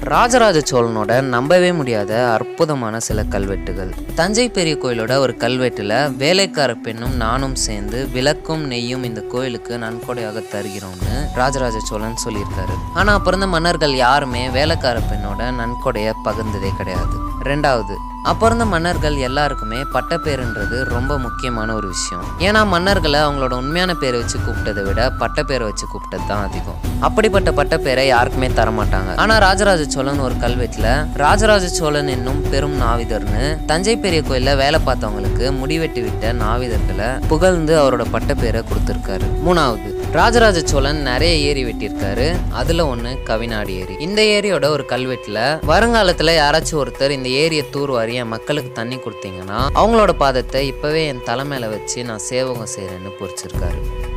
ராஜராஜ சோழனோட நம்பவே முடியாத அற்புதமான சில கல்வெட்டுகள் தஞ்சை பெரிய கோயிலோட ஒரு கல்வெட்டுல வேலைக்கார பெண்ணும் நானும் சேர்ந்து விளக்கும் நெய்யும் இந்த கோயிலுக்கு நன்கொடையாக தருகிறோம்னு ராஜராஜ சோழன் சொல்லியிருக்காரு ஆனா அப்ப இருந்த மன்னர்கள் யாருமே வேலைக்கார பெண்ணோட நன்கொடைய பகிர்ந்ததே கிடையாது ரெண்டாவது அப்போ இருந்த மன்னர்கள் எல்லாருக்குமே பட்டப்பேருன்றது ரொம்ப முக்கியமான ஒரு விஷயம் ஏன்னா மன்னர்களை அவங்களோட உண்மையான பேரை வச்சு கூப்பிட்டதை விட பட்டப்பேரை வச்சு கூப்பிட்டது தான் அதிகம் அப்படிப்பட்ட பட்டப்பேரை யாருக்குமே தர மாட்டாங்க ஆனா ராஜராஜ சோழன் ஒரு கல்வெட்டுல ராஜராஜ சோழன் என்னும் பெரும் நாவிதர்னு தஞ்சை பெரிய கோயில்ல வேலை பார்த்தவங்களுக்கு முடிவெட்டி விட்ட நாவிதர்களை புகழ்ந்து அவரோட பட்டப்பேரை கொடுத்திருக்காரு மூணாவது ராஜராஜ சோழன் நிறைய ஏரி வெட்டியிருக்காரு அதுல ஒண்ணு கவினாடி ஏரி இந்த ஏரியோட ஒரு கல்வெட்டுல வருங்காலத்துல யாராச்சும் ஒருத்தர் இந்த ஏரியை தூர்வாரி என் மக்களுக்கு தண்ணி கொடுத்தீங்கன்னா அவங்களோட பாதத்தை இப்பவே என் தலை மேல வச்சு நான் சேவகம் செய்யறேன்னு பொறிச்சிருக்காரு